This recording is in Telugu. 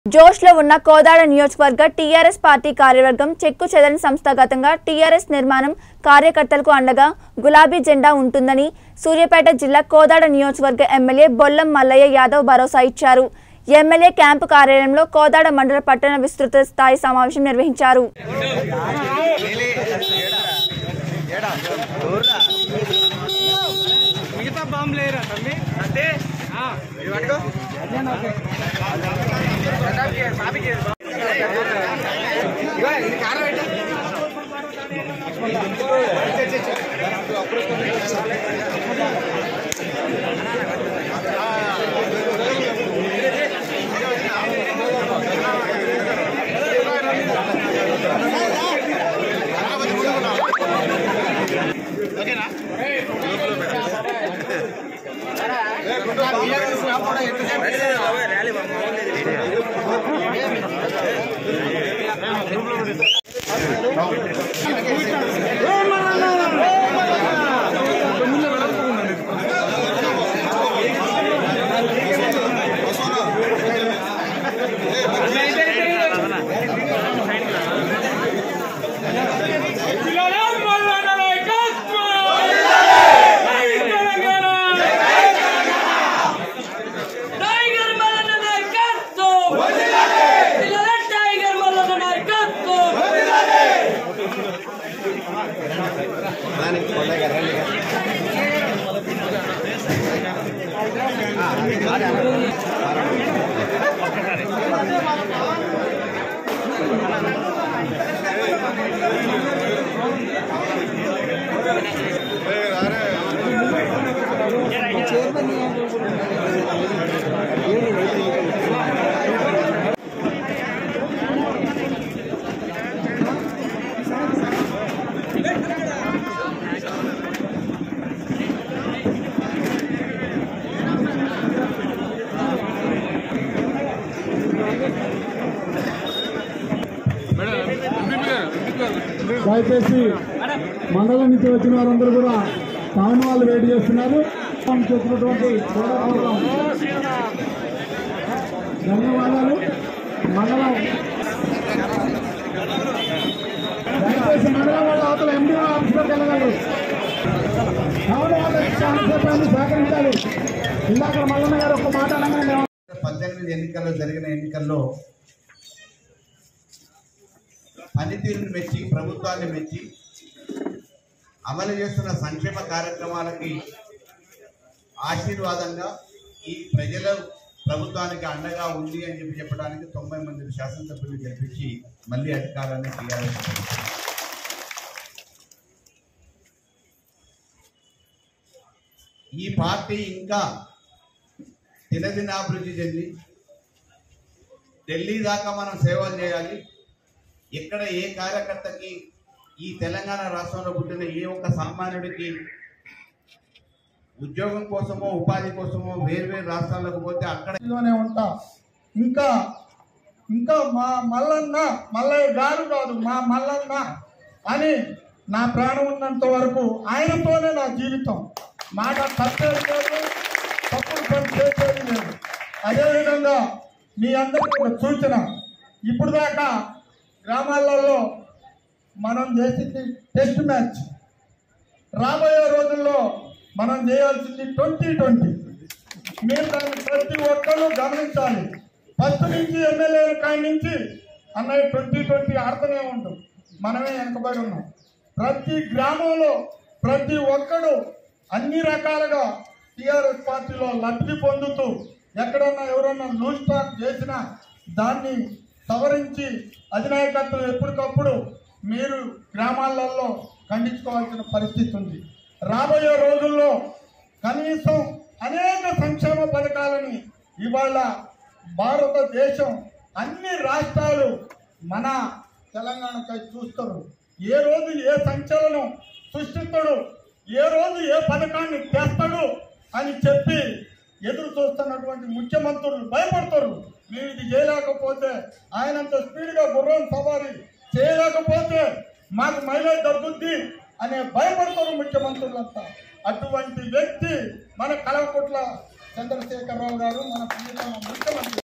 జోష్లో ఉన్న కోదాడ నియోజకవర్గ టీఆర్ఎస్ పార్టీ కార్యవర్గం చెక్కు చెదరని సంస్థాగతంగా టీఆర్ఎస్ నిర్మాణం కార్యకర్తలకు అండగా గులాబీ జెండా ఉంటుందని సూర్యాపేట జిల్లా కోదాడ నియోజకవర్గ ఎమ్మెల్యే బొల్లం మల్లయ్య యాదవ్ భరోసా ఇచ్చారు ఎమ్మెల్యే క్యాంపు కార్యాలయంలో కోదాడ మండల పట్టణ విస్తృత స్థాయి సమావేశం నిర్వహించారు మిగతా బాంబు లేరా తమ్మి అంతే టైగర్ మల్లన్న నాయకత్వం పిల్లల టైగర్ మల్లన్న నాయకత్వం దయచేసి మండలం నుంచి వచ్చిన వారందరూ కూడా టౌన్ వాళ్ళు వెయిట్ చేస్తున్నారు చెప్పినటువంటి పోరాటం ధన్యవాదాలు మండలం దయచేసి మండలం వాళ్ళ అవతల ఎండి ఆఫీస్లోకి వెళ్ళగలరు టౌన్ వాళ్ళ కాన్సెప్ట్ సహకరించాలి ఇందాక మల్లన్న గారు ఒక మాట అనగానే పద్దెనిమిది ఎన్నికల్లో జరిగిన ఎన్నికల్లో పనితీరుని మెచ్చి ప్రభుత్వాన్ని మెచ్చి అమలు చేస్తున్న సంక్షేమ కార్యక్రమాలకి ఆశీర్వాదంగా ఈ ప్రజల ప్రభుత్వానికి అండగా ఉంది అని చెప్పి చెప్పడానికి తొంభై మంది శాసనసభ్యులు గెలిపించి మళ్ళీ అధికారాన్ని టీఆర్ఎస్ ప్రభుత్వం. ఈ పార్టీ ఇంకా దినదినాభివృద్ధి చెంది ఢిల్లీ దాకా మనం సేవలు చేయాలి ఎక్కడ ఏ కార్యకర్తకి ఈ తెలంగాణ రాష్ట్రంలో పుట్టిన ఏ ఒక్క సామాన్యుడికి ఉద్యోగం కోసమో ఉపాధి కోసమో వేర్వేరు రాష్ట్రాలకు పోతే అక్కడ లోనే ఉంటా ఇంకా ఇంకా మా మల్లన్న మల్లయ్య గారు కాదు మా మల్లన్న అని నా ప్రాణం ఉన్నంత వరకు ఆయనతోనే నా జీవితం మాట తప్పేది లేదు తప్పుడు పని చేసేది లేదు అదేవిధంగా మీ అందరికీ ఒక సూచన ఇప్పుడు దాకా గ్రామాలలో మనం చేసింది టెస్ట్ మ్యాచ్ రాబోయే రోజుల్లో మనం చేయాల్సింది ట్వంటీ ట్వంటీ మీరు దాన్ని ప్రతి ఒక్కరూ గమనించాలి ఫస్ట్ నుంచి ఎమ్మెల్యేల కాడి నుంచి అన్నయ్య ట్వంటీ ట్వంటీ ఆడుతూనే ఉంటాం మనమే వెనకబడి ఉన్నాం ప్రతి గ్రామంలో ప్రతి ఒక్కడు అన్ని రకాలుగా టీఆర్ఎస్ పార్టీలో లబ్ధి పొందుతూ ఎక్కడన్నా ఎవరన్నా లూజ్ టాక్ చేసినా దాన్ని సవరించి అధినాయకత్వం ఎప్పటికప్పుడు మీరు గ్రామాలలో ఖండించుకోవాల్సిన పరిస్థితి ఉంది రాబోయే రోజుల్లో కనీసం అనేక సంక్షేమ పథకాలని ఇవాళ భారతదేశం అన్ని రాష్ట్రాలు మన తెలంగాణకై చూస్తారు ఏ రోజు ఏ సంచలనం సృష్టిస్తాడు ఏ రోజు ఏ పథకాన్ని తెస్తాడు అని చెప్పి ఎదురు చూస్తున్నటువంటి ముఖ్యమంత్రులు భయపడతారు మేము ఇది చేయలేకపోతే ఆయనంత స్పీడ్గా గుర్రం సవారీ చేయలేకపోతే మాకు మైలేజ్ తగ్గుద్ది అనే భయపడతారు ముఖ్యమంత్రులంతా అటువంటి వ్యక్తి మన కలవకుట్ల చంద్రశేఖరరావు గారు మన ప్రియతమ ముఖ్యమంత్రి